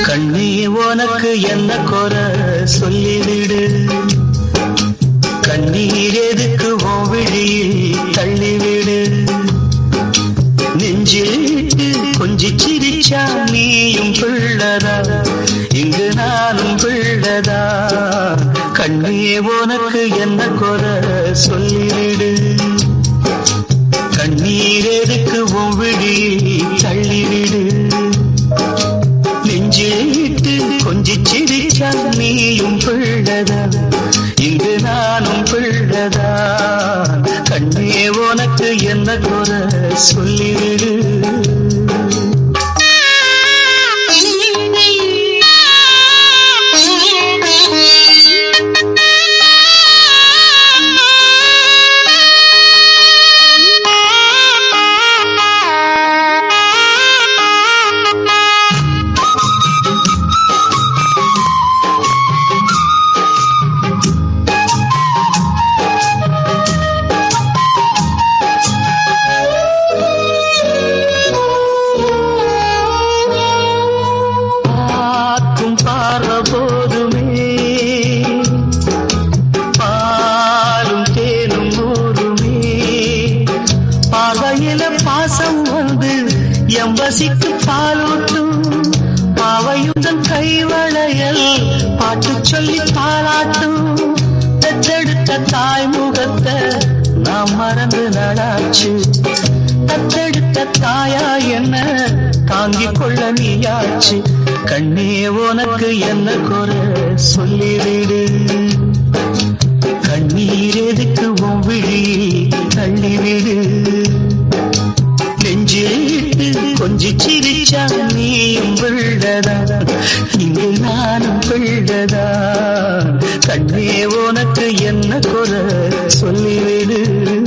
கண்ணே உனக்கு என்ன குறை சொல்லிவிடு கண்ணீர் எதுக்கு உன் விழியில் தள்ளிவிடு நெஞ்சிலிட்டு கொஞ்சி சிரிச்சா நீயும் பிள்ளதா இங்கு நானும் பிள்ளதா கண்ணே உனக்கு என்ன குறை சொல்லிவிடு கண்ணீர் எதுக்கு உன் விழியில் தள்ளிவிடு நெஞ்சிலிட்டு கொஞ்சி சிரிச்சா நீயும் பிள்ளதா இங்கு நானும் பிள்ளதா கண்ணே உனக்கு என்ன குறை சொல்லிவிடு பார்க்கும் பார்வை போதுமே பாலும் தேனும் ஊருமே பார்வையில பாசம் வந்து எம்பசிக்கு பாலூட்டும் பாவையுடன் கைவளையல் பாட்டு சொல்லி பாராட்டும் பெற்றெடுத்த தாய் முகத்தை நாம் மறந்து நடாச்சு தத்தெடுத்த தாயா என்ன தாங்கிக் கொள்ள நீயாச்சு கண்ணே உனக்கு என்ன குறை சொல்லிவிடு கண்ணீர் எதுக்கு உன் விழியில் தள்ளிவிடு நெஞ்சிலிட்டு கொஞ்சி சிரிச்சா நீயும் பிள்ளதா இங்கு நானும் பிள்ளதா கண்ணே உனக்கு என்ன குறை சொல்லிவிடு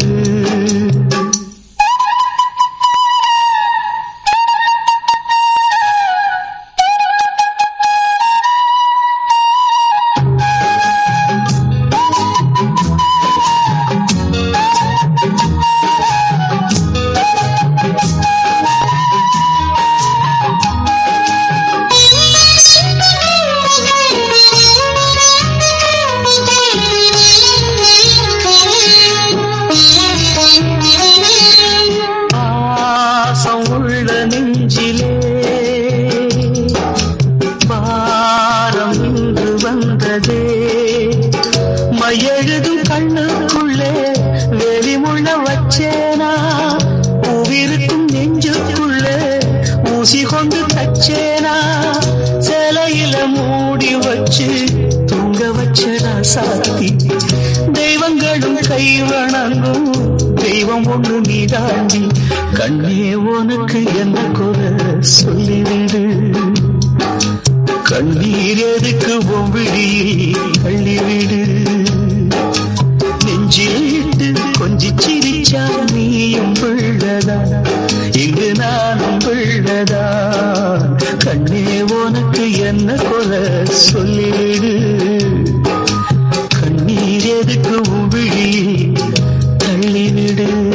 பாசம் உள்ள நெஞ்சிலே பாரம் இன்று வந்ததே மையெழுதும் கண்ணுக்குள்ளே வெளிமுள்ள வச்சேனா பூவிருக்கும் நெஞ்சுக்குள்ளே ஊசி கொண்டு தச்சேனா சிலையில மூடி வச்சு தூங்க வச்சடா சாத்தி தெய்வங்களும் கை வணங்கும் தெய்வம் ஒண்ணு நீதாண்டி கண்ணே உனக்கு என்ன குறை சொல்லிவிடு கண்ணீர் எதுக்கு உன் விழியில் தள்ளிவிடு நெஞ்சிலிட்டு கொஞ்சி சிரிச்சா நீயும் பிள்ளதா இங்கு நானும் பிள்ளதா கண்ணே உனக்கு என்ன குறை சொல்லிவிடு கண்ணீர் எதுக்கு உன் விழியில் தள்ளிவிடு